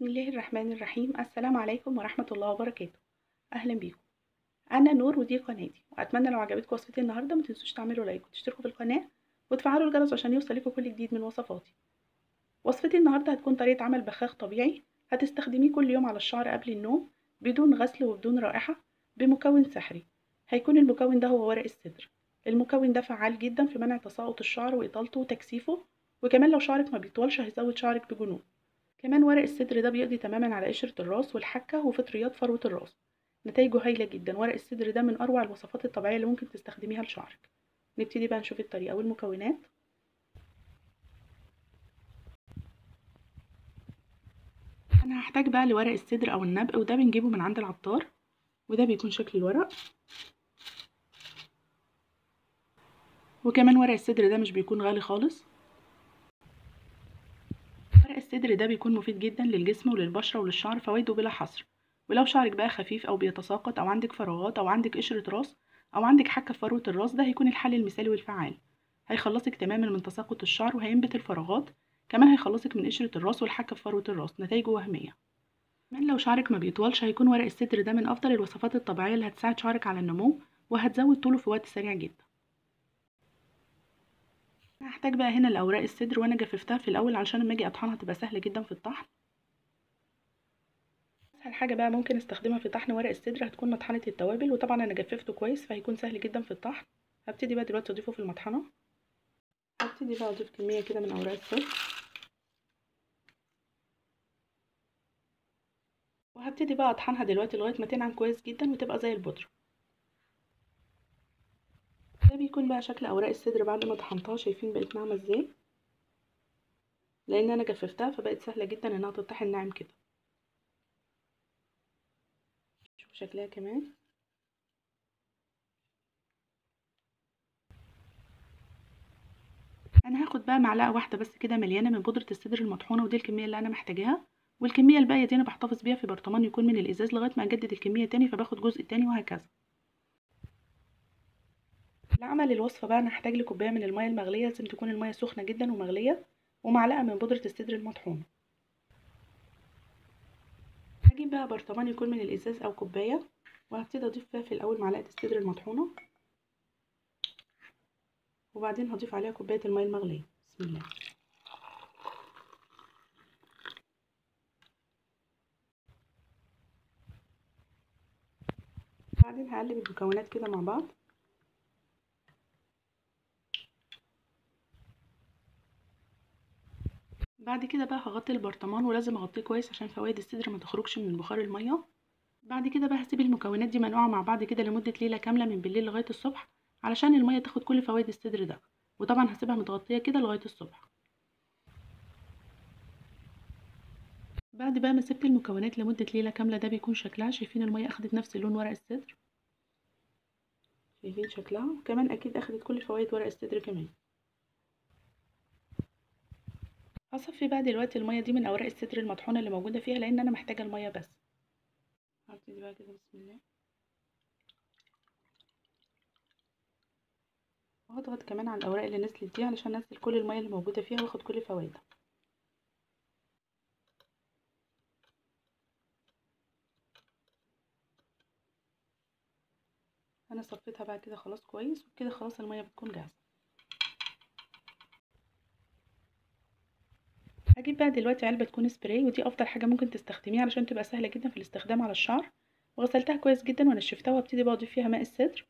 بسم الله الرحمن الرحيم السلام عليكم ورحمة الله وبركاته أهلا بيكم أنا نور ودي قناتي وأتمنى لو عجبتكم وصفتي النهاردة ما تنسوش تعملوا لايك وتشتركوا في القناة وتفعلوا الجرس عشان يوصلكم كل جديد من وصفاتي وصفتي النهاردة هتكون طريقة عمل بخاخ طبيعي هتستخدميه كل يوم على الشعر قبل النوم بدون غسل وبدون رائحة بمكون سحري هيكون المكون ده هو ورق السدر المكون ده فعال جدا في منع تساقط الشعر وإطالته وتكثيفه وكمان لو شعرك ما بيطولش هيزود شعرك بجنون كمان ورق السدر ده بيقضي تماما على قشرة الراس والحكة وفطريات فروة الراس نتائجه هايلة جدا ورق السدر ده من أروع الوصفات الطبيعية اللي ممكن تستخدميها لشعرك نبتدي بقى نشوف الطريقة والمكونات أنا هحتاج بقى لورق السدر أو النبق وده بنجيبه من عند العطار وده بيكون شكل الورق وكمان ورق السدر ده مش بيكون غالي خالص ورق السدر ده بيكون مفيد جدا للجسم وللبشرة وللشعر فوائده بلا حصر ولو شعرك بقى خفيف او بيتساقط او عندك فراغات او عندك قشرة راس او عندك حكة في فروة الراس ده هيكون الحل المثالي والفعال هيخلصك تماما من تساقط الشعر وهينبت الفراغات كمان هيخلصك من قشرة الراس والحكة في فروة الراس نتائجه وهمية كمان لو شعرك ما بيطولش هيكون ورق السدر ده من افضل الوصفات الطبيعية اللي هتساعد شعرك على النمو وهتزود طوله في وقت سريع جدا هحتاج بقى هنا الاوراق السدر وانا جففتها في الاول علشان لما اجي اطحنها تبقى سهله جدا في الطحن اسهل حاجه بقى ممكن استخدمها في طحن ورق السدر هتكون مطحنه التوابل وطبعا انا جففته كويس فهيكون سهل جدا في الطحن هبتدي بقى دلوقتي اضيفه في المطحنه هبتدي بقى اضيف كميه كده من اوراق السدر وهبتدي بقى اطحنها دلوقتي لغايه ما تنعم كويس جدا وتبقى زي البودره ده بيكون بقى شكل اوراق السدر بعد ما طحنتها شايفين بقت ناعمه ازاي لان انا جففتها فبقت سهله جدا انها تطحن ناعم كده شوف شكلها كمان انا هاخد بقى معلقه واحده بس كده مليانه من بودره السدر المطحونه ودي الكميه اللي انا محتاجاها والكميه الباقيه دي انا بحتفظ بيها في برطمان يكون من الازاز لغايه ما اجدد الكميه تاني فباخد جزء تاني وهكذا لعمل الوصفة بقى أنا هحتاج لكوباية من المية المغلية لازم تكون المية سخنة جدا ومغلية ومعلقة من بودرة السدر المطحونة هجيب بقى برطمان يكون من الإزاز أو كوباية وهبتدي أضيف فيها في الأول معلقة السدر المطحونة وبعدين هضيف عليها كوباية المية المغلية بسم الله بعدين هقلب المكونات كده مع بعض بعد كده بقى هغطي البرطمان ولازم اغطيه كويس عشان فوائد السدر ما تخرجش من بخار الميه بعد كده بقى هسيب المكونات دي منقوعه مع بعض كده لمده ليله كامله من بالليل لغايه الصبح علشان الميه تاخد كل فوائد السدر ده وطبعا هسيبها متغطيه كده لغايه الصبح بعد بقى ما سبت المكونات لمده ليله كامله ده بيكون شكلها شايفين الميه اخدت نفس لون ورق السدر شايفين شكلها وكمان اكيد اخدت كل فوائد ورق السدر كمان هصفي بقى دلوقتي المية دي من اوراق السدر المطحونة اللي موجودة فيها لان انا محتاجة المية بس هبتدي بقى كده بسم الله وهضغط كمان على الاوراق اللي نزلت دي علشان انزل كل المية اللي موجودة فيها واخد كل فوائدها انا صفيتها بقى كده خلاص كويس وكده خلاص المية بتكون جاهزة هجيب بقى دلوقتي علبة تكون سبراي ودي افضل حاجة ممكن تستخدميها علشان تبقى سهلة جدا في الاستخدام على الشعر وغسلتها كويس جدا ونشفتها وابتدي بقى اضيف فيها ماء السدر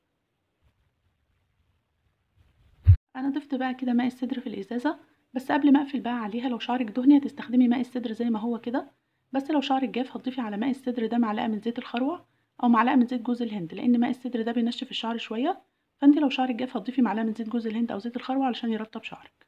انا ضفت بقى كده ماء السدر في الازازة بس قبل ما اقفل بقى عليها لو شعرك دهني هتستخدمي ماء السدر زي ما هو كده بس لو شعرك جاف هتضيفي على ماء السدر ده معلقة من زيت الخروع او معلقة من زيت جوز الهند لان ماء السدر ده بينشف الشعر شوية فانت لو شعرك جاف هتضيفي معلقة من زيت جوز الهند او زيت الخروع علشان يرطب شعرك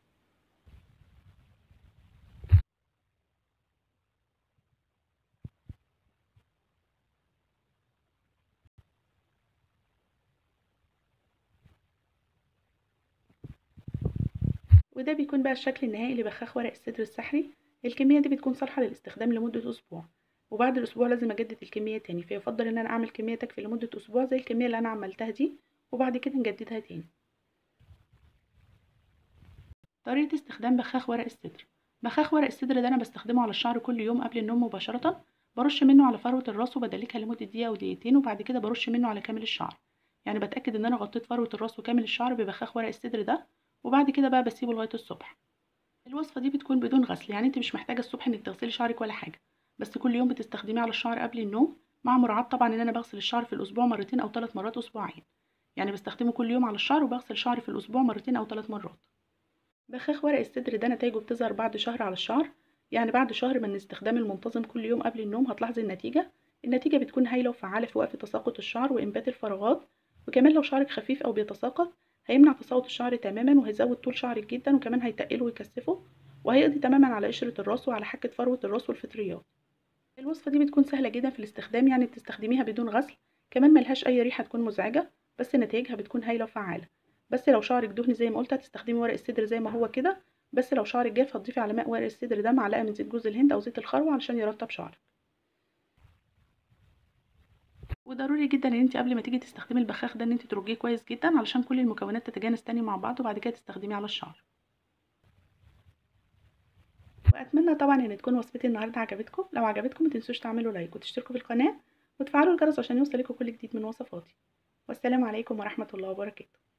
وده بيكون بقى الشكل النهائي لبخاخ ورق السدر السحري الكمية دي بتكون صالحة للاستخدام لمدة أسبوع وبعد الأسبوع لازم أجدد الكمية تاني فيفضل إن أنا أعمل كمية تكفي لمدة أسبوع زي الكمية اللي أنا عملتها دي وبعد كده نجددها تاني طريقة استخدام بخاخ ورق السدر بخاخ ورق السدر ده انا بستخدمه على الشعر كل يوم قبل النوم مباشره برش منه على فروه الراس وبدلكها لمده دقيقه او دقيقتين وبعد كده برش منه على كامل الشعر يعني بتاكد ان انا غطيت فروه الراس وكامل الشعر ببخاخ ورق السدر ده وبعد كده بقى بسيبه لغايه الصبح الوصفه دي بتكون بدون غسل يعني انت مش محتاجه الصبح انك تغسلي شعرك ولا حاجه بس كل يوم بتستخدميه على الشعر قبل النوم مع مراعاه طبعا ان انا بغسل الشعر في الاسبوع مرتين او ثلاث مرات اسبوعيا يعني بستخدمه كل يوم على الشعر وبغسل شعري في الاسبوع مرتين او ثلاث مرات بخاخ ورق الصدر ده نتائجه بتظهر بعد شهر على الشعر يعني بعد شهر من الاستخدام المنتظم كل يوم قبل النوم هتلاحظي النتيجه النتيجه بتكون هايله وفعاله في وقف تساقط الشعر وانبات الفراغات وكمان لو شعرك خفيف او بيتساقط هيمنع تساقط الشعر تماما وهيزود طول شعرك جدا وكمان هيتقله ويكثفه وهيقضي تماما على قشره الراس وعلى حكه فروه الراس والفطريات الوصفه دي بتكون سهله جدا في الاستخدام يعني بتستخدميها بدون غسل كمان ملهاش اي ريحه تكون مزعجه بس نتائجها بتكون هايله وفعاله بس لو شعرك دهني زي ما قلت هتستخدمي ورق الصدر زي ما هو كده بس لو شعرك جاف هتضيفي على ماء ورق الصدر ده معلقه من زيت جوز الهند او زيت الخروع علشان يرطب شعرك وضروري جدا ان انت قبل ما تيجي تستخدمي البخاخ ده ان انت ترجيه كويس جدا علشان كل المكونات تتجانس تاني مع بعض وبعد كده تستخدميه على الشعر واتمنى طبعا ان تكون وصفتي النهارده عجبتكم لو عجبتكم متنسوش تعملوا لايك وتشتركوا في القناه وتفعلوا الجرس عشان يوصلكوا كل جديد من وصفاتي والسلام عليكم ورحمه الله وبركاته